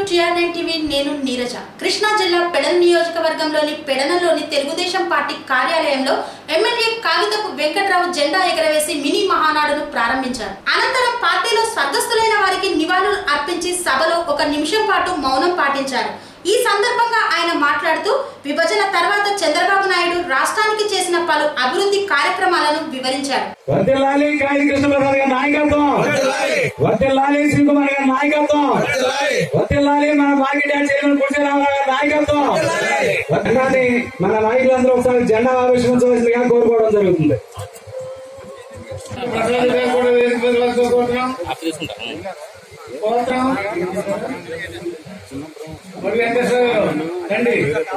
TR nine TV నేను నీరజ కృష్ణా జిల్లా పెడన నియోజకవర్గంలోని పెడనలోని తెలుగుదేశం పార్టీ కార్యాలయంలో ఎమ్మెల్యే కాగితపు వెంకట్రావు జెండా ఎగరవేసి మినీ మహానాడును ప్రారంభించారు అనంతరం పార్టీలో స్వర్గస్థులైన వారికి నివాళులు అర్పించి సభలో ఒక నిమిషం పాటు మౌనం పాటించారు ఈ సందర్భంగా ఆయన మాట్లాడుతూ విభజన తర్వాత చంద్రబాబు నాయుడు రాష్ట్రానికి చేసిన పలు అభివృద్ధి కార్యక్రమాలను వివరించారు వర్తిల్లాలి కాళీ కృష్ణప్రసాద్ గారి నాయకత్వం వర్తిల్లాలి శ్రీకుమార్ గారి నాయకత్వం వర్తిల్లాలి మన మార్కెట్ యార్డ్ చైర్మన్ పురుష రామారావు గారి నాయకత్వం వర్తిల్లాలి మన నాయకులందరూ ఒకసారి జెండా ఆవిష్కరించవలసిందిగా కోరుకోవడం జరుగుతుంది ప్రసాద్ గారు కూడా వేదిక మీద వలస కోరుతున్నాం. కోరుతున్నాం. మరి వెంకటేశ్వర గారు, రండి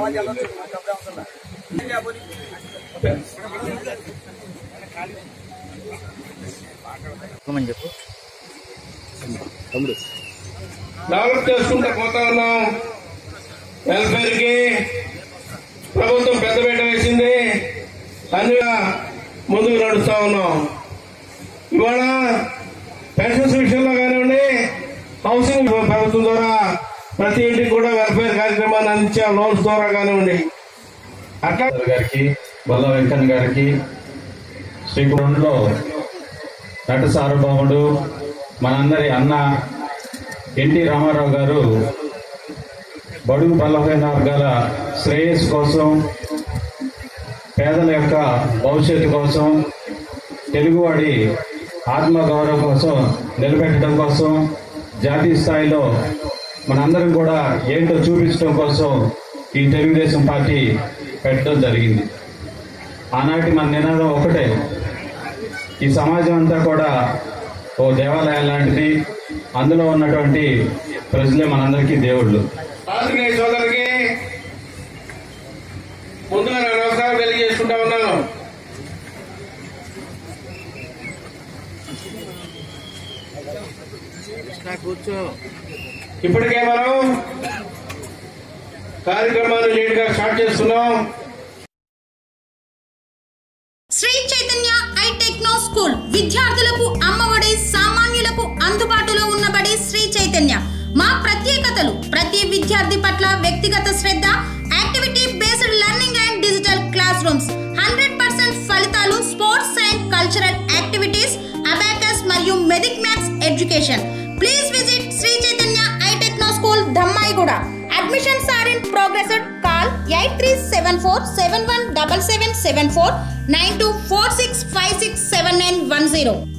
చెప్పమని చెప్పు తమ్ముడు డెవలప్ చేసుకుంటూ పోతా ఉన్నాం వెల్ఫేర్ కి ప్రభుత్వం పెద్దపీట వేసింది అన్నిగా ముందుకు నడుస్తా ఉన్నాం ఇవాళ పెన్షన్స్ విషయంలో కానివ్వండి హౌసింగ్ ప్రభుత్వం ద్వారా ప్రతి ఇంటికి కూడా వెల్ఫేర్ కార్యక్రమాన్ని అందించాం లోన్స్ ద్వారా కానివ్వండి అట్లా గారికి బల్ల వెంకన్న గారికి శ్రీకులంలో నట సార్వభౌముడు మనందరి అన్న ఎన్టీ రామారావు గారు బడుగు బలహీన వర్గాల శ్రేయస్సు కోసం పేదల యొక్క భవిష్యత్తు కోసం తెలుగువాడి ఆత్మగౌరవం కోసం నిలబెట్టడం కోసం జాతీయ స్థాయిలో మనందరం కూడా ఏంటో చూపించడం కోసం ఈ తెలుగుదేశం పార్టీ పెట్టడం జరిగింది ఆనాటి మన నినాదం ఒకటే ఈ సమాజం అంతా కూడా ఓ దేవాలయం లాంటిది అందులో ఉన్నటువంటి ప్రజలే మనందరికీ దేవుళ్ళు ఆంధ్రప్రదేశ్ సోదరులకి ముందుగా నా నమస్కారం తెలియజేసుకుంటా ఉన్నాను కూర్చో ఇప్పటికే మనం కార్యక్రమాన్ని లేట్ గా స్టార్ట్ చేస్తున్నాం Sri Chaitanya I techno school విద్యార్థులకు అమ్మఒడి సామాన్యులకు అందుబాటులో ఉన్నబడి శ్రీ చైతన్య మా ప్రత్యేకతలు ప్రతి విద్యార్థి పట్ల వ్యక్తిగత శ్రద్ధ activity based learning and digital class rooms hundred percent ఫలితాలు sports and cultural activities abacus మరియు vedic maths education please visit Sri Chaitanya I techno school Dammaiguda admissions are in progress call eight three seven four seven one double seven seven four nine two four six five six seven nine one zero